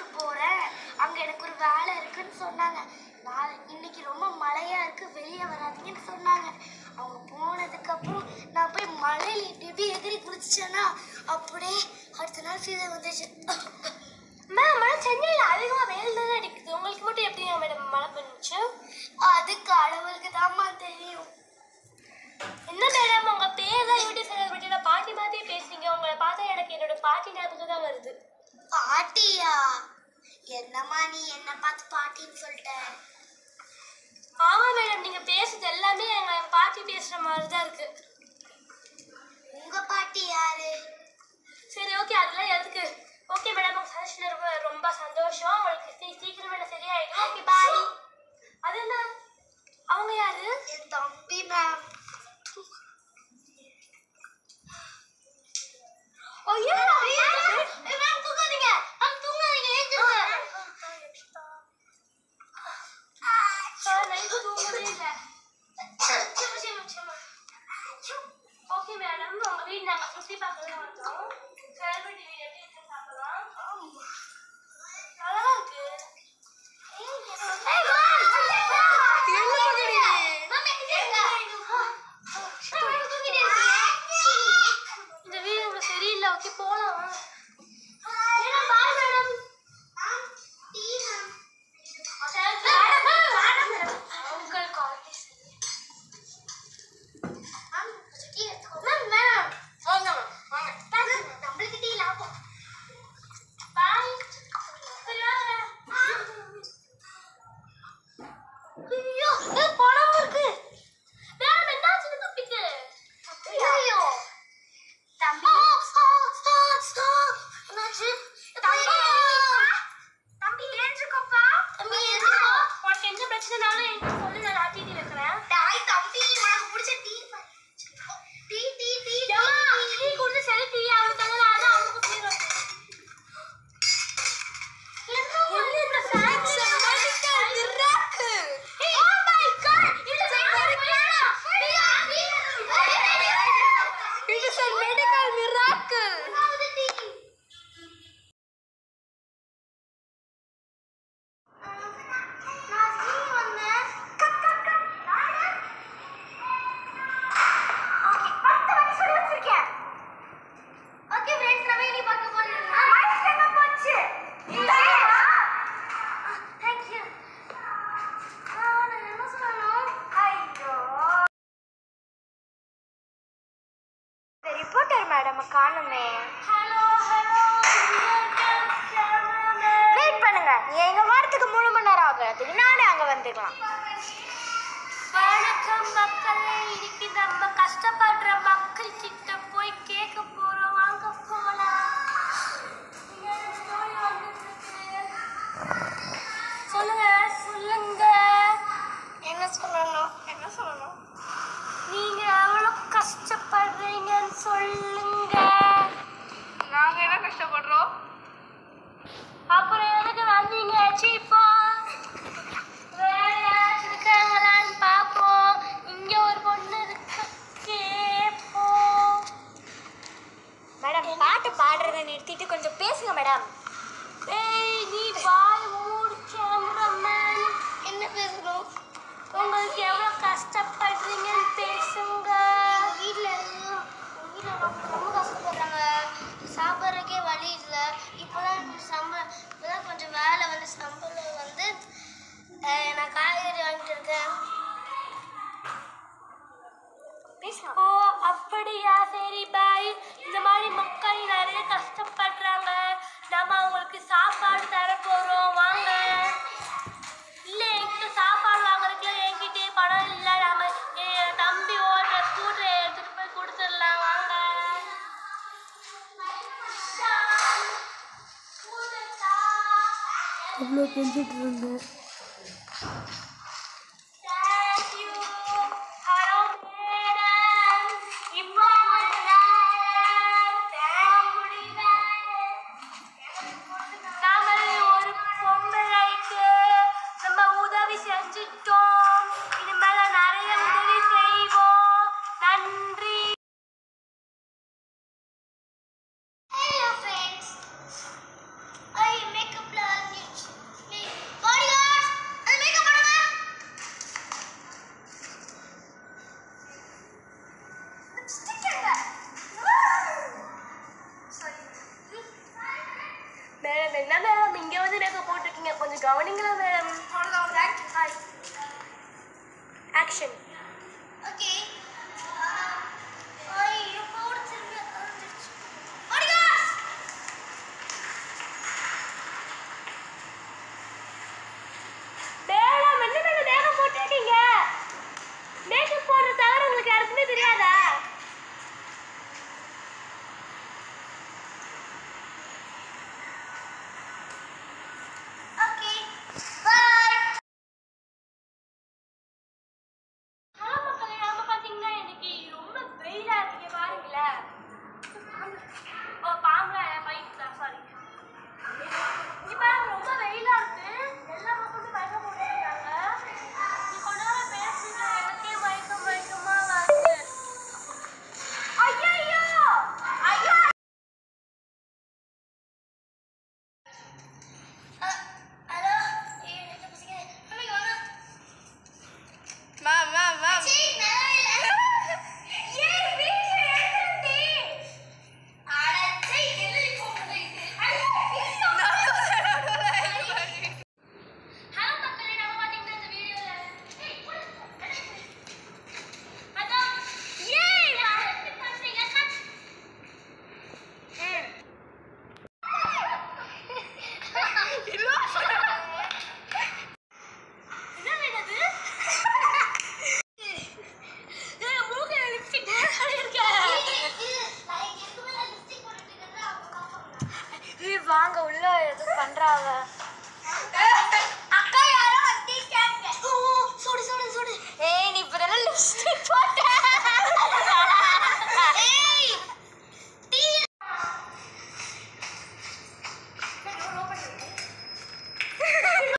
ஊருக்கு போறேன் அங்க எனக்கு ஒரு வேலை இருக்குன்னு சொன்னாங்க நான் இன்னைக்கு ரொம்ப மழையா இருக்கு வெளியே வராதீங்கன்னு சொன்னாங்க அவங்க போனதுக்கு அப்புறம் நான் போய் மழையில இப்படி இப்படி எகிரி குளிச்சேன்னா அப்படியே அடுத்த நாள் ஃபீவர் வந்துச்சு மேம் ஆனால் சென்னையில் அதிகமாக வெயில் தானே அடிக்குது உங்களுக்கு மட்டும் எப்படி மேடம் மழை பெஞ்சுச்சு அது கடவுளுக்கு தாம்மா தெரியும் என்ன மேடம் உங்க பேர் தான் யூடியூப் செலிபிரிட்டியில பாட்டி மாதிரியே பேசுறீங்க உங்களை பார்த்தா எனக்கு என்னோட பாட்டி ஞாபகம் தான் வருது பாட்டியா என்னம்மா நீ என்ன பார்த்து பாட்டின்னு சொல்லிட்ட ஆமா மேடம் நீங்க பேசுறது எல்லாமே எங்க பாட்டி பேசுற மாதிரி தான் இருக்கு உங்க பாட்டி யாரு சரி ஓகே அதெல்லாம் எதுக்கு ஓகே மேடம் உங்க சஜஷன் ரொம்ப ரொம்ப சந்தோஷம் உங்களுக்கு சீ- சீக்கிரமே எல்லாம் சரியாயிடும் ஓகே பாய் அது என்ன அவங்க யாரு என் தம்பி மேம் ஐயோ மேம் தூங்காதீங்க மேம் தூங்காதீங்க ஏஞ்சிருங்க நைட்டு தூங்கவே இல்லை ஓகே மேடம் உங்க வீடு நாங்க சுத்தி பார்க்கறது வந்தோம் செலிபிரிட்டி வீடு எப்படி இருக்குன்னு பார்க்கலாம் நல்லா இருக்கு இந்த வீடு உங்களுக்கு சரியில்லை ஓகே போலாம் அங்கிள் குவாலிட்டி நம்மளுக்கு டீ லாபம் பாய் சரி வாங்க ஐயோ ஏ பணம் இருக்கு மேடம் என்னாச்சு தப்பிக்கு ஐயோ தம்பி என்னாச்சு தம்பி தம்பி ஏஞ்சுக்கோப்பா தம்பி ஏஞ்சுக்கோ உனக்கு எந்த பிரச்சனைனாலும் என்கிட்ட சொல்லு நான் ஆட்டி வைக்கிறேன் டாய் தம்பி உனக்கு பிடிச்ச டீ டீ டீ டீ ஏம்மா, டீ குடிச்சு சரி டீ அவனுக்கு தந்தது அதான் அவனுக்கு குடிக்கிறோம் என்ன இந்த fans It is a medical miracle. Reporter madam காணுமே ஹலோ ஹலோ வெயிட் பண்ணுங்க எங்க வாரத்துக்கு மூணு மணி நேரம் ஆகுறதுக்கு நானே அங்க வந்துக்கலாம் வணக்கம் மக்களே இன்னைக்கு நம்ம கஷ்டப்படுற மக்கள் கிட்ட போய் கேட்க போறோம் வாங்க போலாம் இங்க ஒரு story வந்துட்டு இருக்கு. சொல்லுங்க சொல்லுங்க என்ன சொல்லணும் என்ன சொல்லணும் நீங்க எவ்வளவு கஷ்டப்படுறீங்கன்னு சொல்லுங்க நாங்க என்ன கஷ்டப்படுறோம் அப்புறம் எதுக்கு வந்தீங்க சீப்போ வேற யாராச்சும் இருக்காங்களான்னு பார்ப்போம் இங்க ஒரு பொண்ணு இருக்கு கேப்போம் மேடம் பாட்டு பாடுறதை நிறுத்திட்டு கொஞ்சம் பேசுங்க மேடம் ஏய் நீ பாய் மூடு கேமராமேன் என்ன பேசணும் உங்களுக்கு எவ்வளவு கஷ்டப்படுறீங்கன்னு பேசுங்க வீட்டில் வீட்டில் ரொம்ப கஷ்டப்படுறாங்க சாப்பிட்றதுக்கே வழி இல்லை இப்போதான் சம்பளம் இப்போதான் கொஞ்சம் வேலை வந்து சம்பளம் வந்து அஹ், நான் காய்கறி வாங்கிட்டு இருக்கேன் பேசலாம் ஓ அப்படியா சரி பாய் இந்த மாதிரி மக்கள் நிறைய கஷ்டப்படுறாங்க நாம அவங்களுக்கு சாப்பாடு தர போறோம் வாங்க இல்ல என்கிட்ட சாப்பாடு வாங்குறதுக்குலாம் என்கிட்டயே பணம் இல்ல நாம என் தம்பி ஓடுற ஸ்கூட்டரை எடுத்துட்டு போய் கொடுத்துடலாம் வாங்க அவ்வளோ கொஞ்சிட்டு இருந்தேன் Thank you. Hello, madam. இப்போ முடியல. Thank முடியல. நாம ஒரு பொம்பளைக்கு நம்ம உதவி செஞ்சுட்டோம் இனிமேல நிறைய உதவி செய்வோம் நன்றி Hello friends. I make a vlog கொஞ்சம் கவனிங்களா மேடம் ஆக்ஷன்